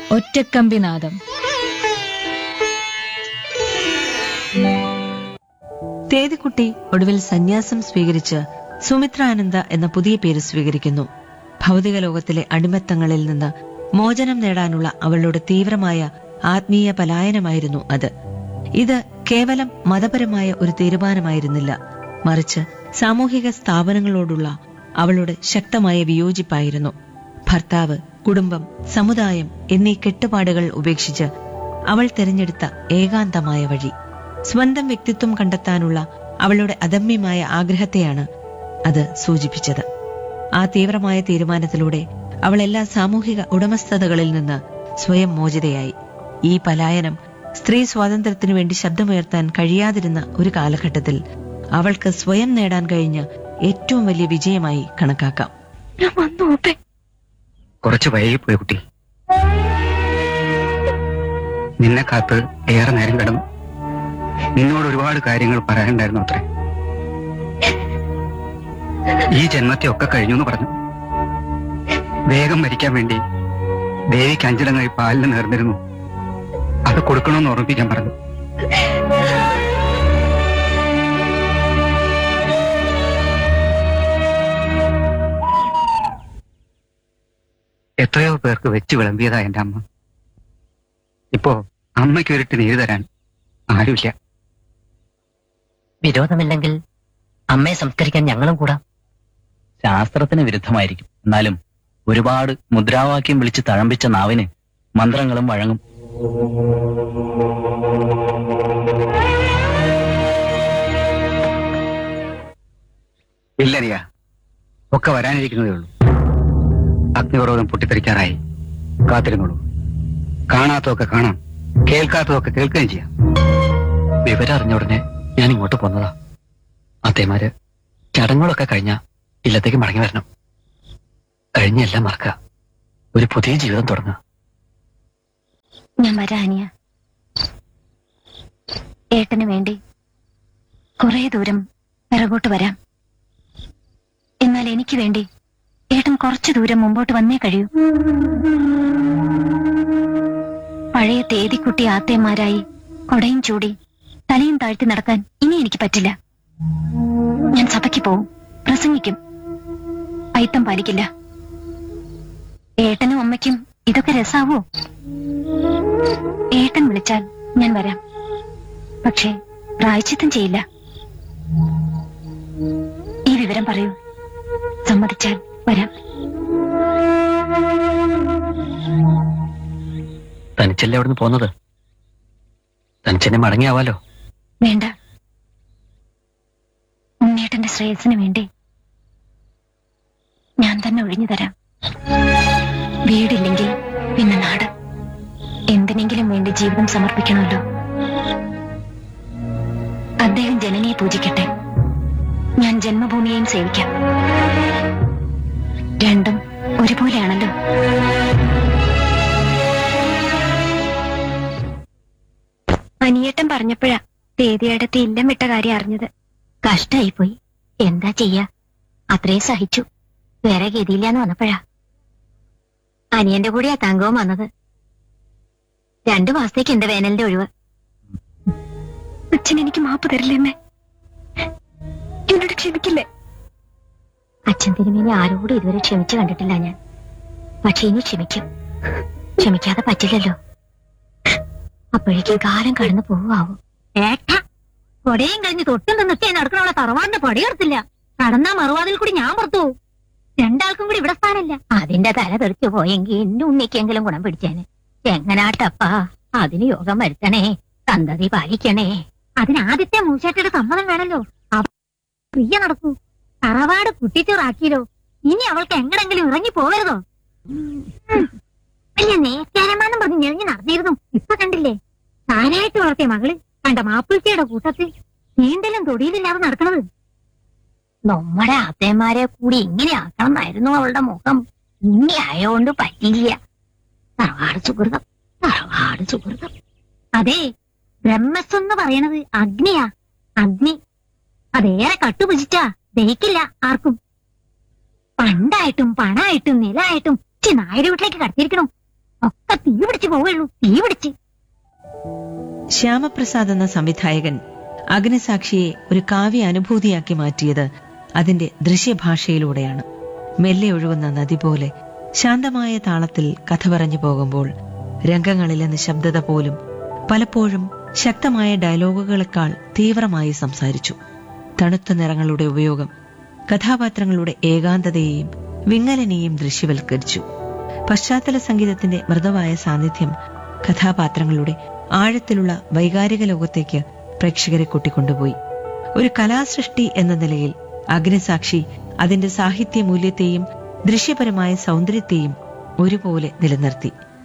ഒറ്റക്കമ്പിനാദം തേതിക്കുട്ടി ഒടുവിൽ സന്യാസം സ്വീകരിച്ച് സുമിത്രാനന്ദ എന്ന പുതിയ പേര് സ്വീകരിക്കുന്നു ഭൗതിക ലോകത്തിലെ അടിമത്തങ്ങളിൽ നിന്ന് മോചനം നേടാനുള്ള അവളുടെ തീവ്രമായ ആത്മീയ പലായനമായിരുന്നു അത് ഇത് കേവലം മതപരമായ ഒരു തീരുമാനമായിരുന്നില്ല മറിച്ച് സാമൂഹിക സ്ഥാപനങ്ങളോടുള്ള അവളുടെ ശക്തമായ വിയോജിപ്പായിരുന്നു ഭർത്താവ് കുടുംബം സമുദായം എന്നീ കെട്ടുപാടുകൾ ഉപേക്ഷിച്ച് അവൾ തിരഞ്ഞെടുത്ത ഏകാന്തമായ വഴി സ്വന്തം വ്യക്തിത്വം കണ്ടെത്താനുള്ള അവളുടെ അദമ്യമായ ആഗ്രഹത്തെയാണ് അത് സൂചിപ്പിച്ചത് ആ തീവ്രമായ തീരുമാനത്തിലൂടെ അവൾ എല്ലാ സാമൂഹിക ഉടമസ്ഥതകളിൽ നിന്ന് സ്വയം മോചിതയായി ഈ പലായനം സ്ത്രീ സ്വാതന്ത്ര്യത്തിനു വേണ്ടി ശബ്ദമുയർത്താൻ കഴിയാതിരുന്ന ഒരു കാലഘട്ടത്തിൽ അവൾക്ക് സ്വയം നേടാൻ കഴിഞ്ഞ ഏറ്റവും വലിയ വിജയമായി കണക്കാക്കാം ഞാൻ വന്നു ഓപ്പേ കുറച്ച് വൈകിപ്പോയി കുട്ടി നിന്നെ കാത്ത് ഏറെ നേരം കിടന്നു നിന്നോട് ഒരുപാട് കാര്യങ്ങൾ പറയാനുണ്ടായിരുന്നു അത്രേ ഈ ജന്മത്തെ ഒക്കെ കഴിഞ്ഞു എന്ന് പറഞ്ഞു വേഗം മരിക്കാൻ വേണ്ടി ദേവിക്ക് അഞ്ചിടങ്ങായി പാലിന് നേർന്നിരുന്നു അത് കൊടുക്കണമെന്ന് ഓർമ്മിപ്പിക്കാൻ പറഞ്ഞു എത്രയോ പേർക്ക് വെച്ച് വിളമ്പിയതാ എന്റെ അമ്മ ഇപ്പോ അമ്മയ്ക്ക് ഒരിട്ട് നീര് തരാൻ ആരുമില്ല വിരോധമില്ലെങ്കിൽ അമ്മയെ സംസ്കരിക്കാൻ ഞങ്ങളും കൂടാം ശാസ്ത്രത്തിന് വിരുദ്ധമായിരിക്കും എന്നാലും ഒരുപാട് മുദ്രാവാക്യം വിളിച്ച് തഴമ്പിച്ച നാവിന് മന്ത്രങ്ങളും വഴങ്ങും ഇല്ലറിയ ഒക്കെ വരാനിരിക്കുന്നതേ ഉള്ളൂ അഗ്നിപർവ്വതം പൊട്ടിത്തെറിക്കാറായി കാത്തിരുന്നോളൂ കാണാത്തതൊക്കെ കാണാം കേൾക്കാത്തതൊക്കെ കേൾക്കുകയും ചെയ്യാം വിവരം അറിഞ്ഞ ഉടനെ ഞാൻ ഇങ്ങോട്ട് പോന്നതാ അതേമാര് ചടങ്ങുകളൊക്കെ കഴിഞ്ഞ ഇല്ലത്തേക്ക് മടങ്ങി വരണം കഴിഞ്ഞ എല്ലാം മറക്കുക ഒരു പുതിയ ജീവിതം തുടങ്ങുക ഞാൻ വരാം അനിയ ഏട്ടന് വേണ്ടി കുറെ ദൂരം പിറകോട്ട് വരാം എന്നാൽ എനിക്ക് വേണ്ടി ഏട്ടൻ കുറച്ചു ദൂരം മുമ്പോട്ട് വന്നേ കഴിയൂ പഴയ തേതിക്കുട്ടി ആത്തേമാരായി കൊടയും ചൂടി തലയും താഴ്ത്തി നടക്കാൻ ഇനി എനിക്ക് പറ്റില്ല ഞാൻ സഭയ്ക്ക് പോവും പ്രസംഗിക്കും അയിത്തം പാലിക്കില്ല ഏട്ടനും അമ്മയ്ക്കും ഇതൊക്കെ രസാവോ ഏട്ടൻ വിളിച്ചാൽ ഞാൻ വരാം പക്ഷേ പ്രായച്ചിത്തം ചെയ്യില്ല ഈ വിവരം പറയൂ സമ്മതിച്ചാൽ വരാം തനിച്ചല്ലേ അവിടുന്ന് പോന്നത് തനിച്ചെന്നെ മടങ്ങിയാവാലോ വേണ്ട ഉണ്ണേട്ടന്റെ ശ്രേയസിന് വേണ്ടി ഞാൻ തന്നെ ഒഴിഞ്ഞു തരാം വീടില്ലെങ്കിൽ പിന്നെ നാട് എന്തിനെങ്കിലും വേണ്ടി ജീവിതം സമർപ്പിക്കണമല്ലോ അദ്ദേഹം ജനനിയെ പൂജിക്കട്ടെ ഞാൻ ജന്മഭൂമിയെയും സേവിക്കാം രണ്ടും ഒരുപോലെയാണല്ലോ അനിയേട്ടൻ പറഞ്ഞപ്പോഴാ തേതിയടത്ത് ഇല്ലം വിട്ട കാര്യം അറിഞ്ഞത് കഷ്ടായി പോയി എന്താ ചെയ്യാ അത്രയും സഹിച്ചു വേറെ ഗതിയില്ലാന്ന് വന്നപ്പോഴാ അനിയന്റെ കൂടെയാ തങ്കവും വന്നത് രണ്ടു മാസത്തേക്ക് എന്റെ വേനലിന്റെ ഒഴിവ് അച്ഛൻ എനിക്ക് മാപ്പ് തരില്ലെന്നേ എന്നോട് ക്ഷമിക്കില്ലേ അച്ഛൻ തിരുമേനി ആരോടും ഇതുവരെ ക്ഷമിച്ചു കണ്ടിട്ടില്ല ഞാൻ പക്ഷെ ഇനി ക്ഷമിക്കും ക്ഷമിക്കാതെ പറ്റില്ലല്ലോ അപ്പോഴേക്കും കാലം കടന്നു പോവാവും ഏട്ടാ കൊടയും കഴിഞ്ഞ് തൊട്ടും നിന്നൊക്കെ നടക്കണുള്ള തറവാടിന്റെ പടിയർത്തില്ല കടന്നാ മറുവാതിൽ കൂടി ഞാൻ പുറത്തു പോവും രണ്ടാൾക്കും കൂടി ഇവിടെ സ്ഥാനമില്ല അതിന്റെ തല തെറിച്ചു പോയെങ്കിൽ എന്റെ ഉണ്ണിക്കെങ്കിലും ഗുണം പിടിച്ചേനെ എങ്ങനാട്ടപ്പാ അതിന് യോഗം വരുത്തണേ സന്തതി പാലിക്കണേ അതിന് ആദ്യത്തെ മൂശേട്ടയുടെ സമ്മതം വേണല്ലോ പ്രിയ നടക്കൂ തറവാട് കുട്ടിച്ചോറാക്കിയല്ലോ ഇനി അവൾക്ക് എങ്ങടെങ്കിലും ഇറങ്ങി പോകരുതോ വലിയ നേക്കാരമാനം പറഞ്ഞ് ഞെറിഞ്ഞ് നടന്നിരുന്നു ഇപ്പൊ കണ്ടില്ലേ താനായിട്ട് വളർത്തിയ മകള് കണ്ട മാപ്പിൾച്ചയുടെ കൂട്ടത്തിൽ നീണ്ടലും തൊടിയിലില്ലാതെ നടക്കണത് നമ്മുടെ അത്തേമാരെ കൂടി ഇങ്ങനെ ആക്കണം എന്നായിരുന്നു അവളുടെ മുഖം ഇങ്ങനെ ആയോണ്ട് പറ്റിയില്ല തറവാട് സുഹൃതം തറവാട് സുഹൃതം അതെ ബ്രഹ്മസ് എന്ന് പറയണത് അഗ്നിയാ അഗ്നി അതേറെ കട്ടുപുജിച്ചാ ദഹിക്കില്ല ആർക്കും പണ്ടായിട്ടും പണായിട്ടും നിലായിട്ടും ചി നായരുടെ വീട്ടിലേക്ക് കടത്തിയിരിക്കണു ഒക്കെ തീ പിടിച്ച് പോവുള്ളൂ തീ പിടിച്ച് ശ്യാമപ്രസാദ് എന്ന സംവിധായകൻ അഗ്നിസാക്ഷിയെ ഒരു കാവ്യ അനുഭൂതിയാക്കി മാറ്റിയത് അതിന്റെ ദൃശ്യഭാഷയിലൂടെയാണ് മെല്ലെ ഒഴുകുന്ന നദി പോലെ ശാന്തമായ താളത്തിൽ കഥ പറഞ്ഞു പോകുമ്പോൾ രംഗങ്ങളിലെ നിശബ്ദത പോലും പലപ്പോഴും ശക്തമായ ഡയലോഗുകളെക്കാൾ തീവ്രമായി സംസാരിച്ചു തണുത്ത നിറങ്ങളുടെ ഉപയോഗം കഥാപാത്രങ്ങളുടെ ഏകാന്തതയെയും വിങ്ങലനെയും ദൃശ്യവൽക്കരിച്ചു പശ്ചാത്തല സംഗീതത്തിന്റെ മൃദുവായ സാന്നിധ്യം കഥാപാത്രങ്ങളുടെ ആഴത്തിലുള്ള വൈകാരിക ലോകത്തേക്ക് പ്രേക്ഷകരെ കൂട്ടിക്കൊണ്ടുപോയി ഒരു കലാസൃഷ്ടി എന്ന നിലയിൽ അഗ്നിസാക്ഷി അതിന്റെ സാഹിത്യ മൂല്യത്തെയും ദൃശ്യപരമായ സൗന്ദര്യത്തെയും ഒരുപോലെ നിലനിർത്തി